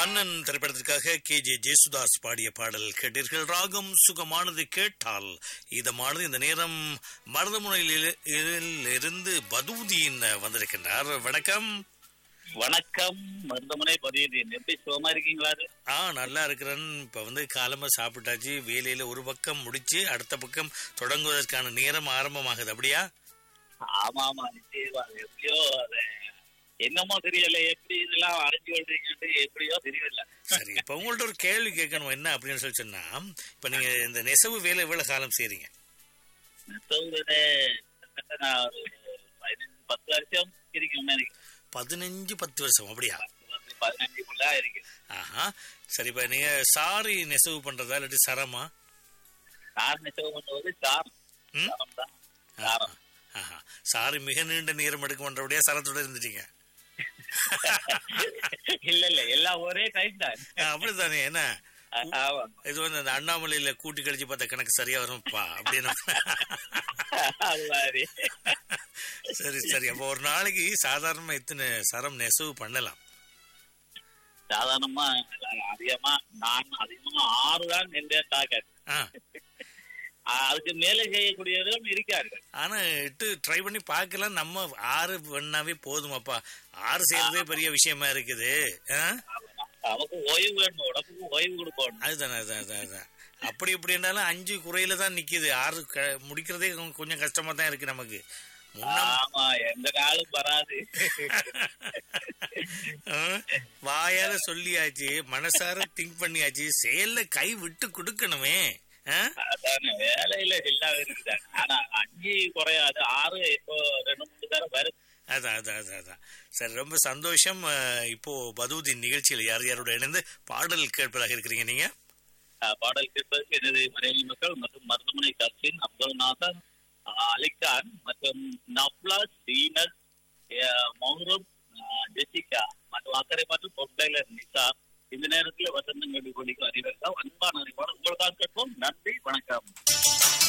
அண்ணன் திரைப்படத்திற்காக K J Yesudas பாடிய பாடல் கேட்டீர்கள் ராகம் சுகமானது கேட்டால் இதமானது இந்த நேரம் மருதமுனையில் இருந்து பதூதியின் வந்திருக்கின்றார் வணக்கம் வணக்கம் மருதமனை பதியுதீன் எப்படி சுகமா இருக்கீங்களா ஆ நல்லா இருக்கிறேன் இப்ப வந்து காலமா சாப்பிட்டாச்சு வேலையில ஒரு பக்கம் முடிச்சு அடுத்த பக்கம் தொடங்குவதற்கான நேரம் ஆரம்பமாகுது அப்படியா ஆமா ஆமா நிச்சயமா அது எப்படியோ அது என்னமோ தெரியல எப்படி இதெல்லாம் அடைஞ்சு கொள்றீங்கன்னு எப்படியோ தெரியல சரி இப்ப உங்கள்ட்ட ஒரு கேள்வி கேட்கணும் என்ன அப்படின்னு சொல்லி சொன்னா இப்ப நீங்க இந்த நெசவு வேலை எவ்வளவு காலம் செய்றீங்க நெசவுல கிட்டத்தட்ட நான் ஒரு பதினஞ்சு பத்து வருஷம் இருக்கேன் எனக்கு பதினஞ்சு பத்து வருஷம் அப்படியா பத்து, பதினஞ்சுக்குள்ள இருக்கு ஆஹா சரி இப்ப நீங்க சாரி நெசவு பண்றதா இல்லாட்டி சரமா சார் நெசவு பண்ணுவது சாரம் ம்? சாரம் தான் சாரம் ஆஹா சாரி மிக நீண்ட நேரம் எடுக்க பண்றபடியா சரத்தோட இருந்துட்டீங்க இல்ல இல்ல எல்லாம் ஒரே டைம் தான் ஆ, அப்படித்தானே என்ன ஆ- ஆமா இது வந்து அந்த அண்ணாமலையில கூட்டி கழிச்சு பார்த்த கணக்கு சரியா வரும்ப்பா அப்படின்னு அது மாதிரி சரி சரி அப்போ ஒரு நாளைக்கு சாதாரணமா எத்தனை சரம் நெசவு பண்ணலாம் சாதாரணமா அதிகமா நான் அதிகமா ஆறு தான் என்ற டாக்கெட் ஆ அதுக்கு மேலே செய்யக்கூடியவர்களும் இருக்கார்கள் ஆனா இட்டு ட்ரை பண்ணி பார்க்கலாம் நம்ம ஆறு பண்ணாவே போதுமாப்பா ஆறு செய்யறதே பெரிய விஷயமா இருக்குது ஆ? நமக்கு ஓய்வு வேணும் உடம்புக்கு ஓய்வு கொடுக்கணும் அதுதானே அதுதான் அதுதான் அதுதான் அப்படி இப்படி இருந்தாலும் அஞ்சு குறையில தான் நிக்குது ஆறு க- முடிக்கிறதே கொ- கொஞ்சம் கஷ்டமா தான் இருக்கு நமக்கு முன்ன ஆமா எந்த நாளும் வராது ஆ? வாயால சொல்லியாச்சு மனசார திங்க் பண்ணியாச்சு செயல்ல கை விட்டு கொடுக்கணுமே ஆ? அதான வேலையில இல்லாம இருக்குதான் ஆனா அஞ்சு குறையாது ஆறு இப்போ ரெண்டு மூணு தடவை வருது அதான் அதான் அதான் அதான் சரி ரொம்ப சந்தோஷம் அஹ், இப்போ பதூதின் நிகழ்ச்சியில் யார் யாரோட இணைந்து பாடல் கேட்பதாக இருக்கிறீங்க நீங்க ஆஹ் பாடல் கேட்பதற்கு எனது மலையாளி மக்கள் மற்றும் மருத்துவமனை கட்சியின் அப்துல் நாசர் ஆஹ் அலிகான் மற்றும் நப்லா சீனஸ் மௌரப் ஜெசிகா மற்றும் அக்கறை மற்றும் பொருட்டைலர் நிசா இந்த நேரத்தில் வசந்தங்கள் கொடிக்கு அறிவிக்க அன்பான அறிவாளர் உங்களுக்காக கேட்போம் நன்றி வணக்கம்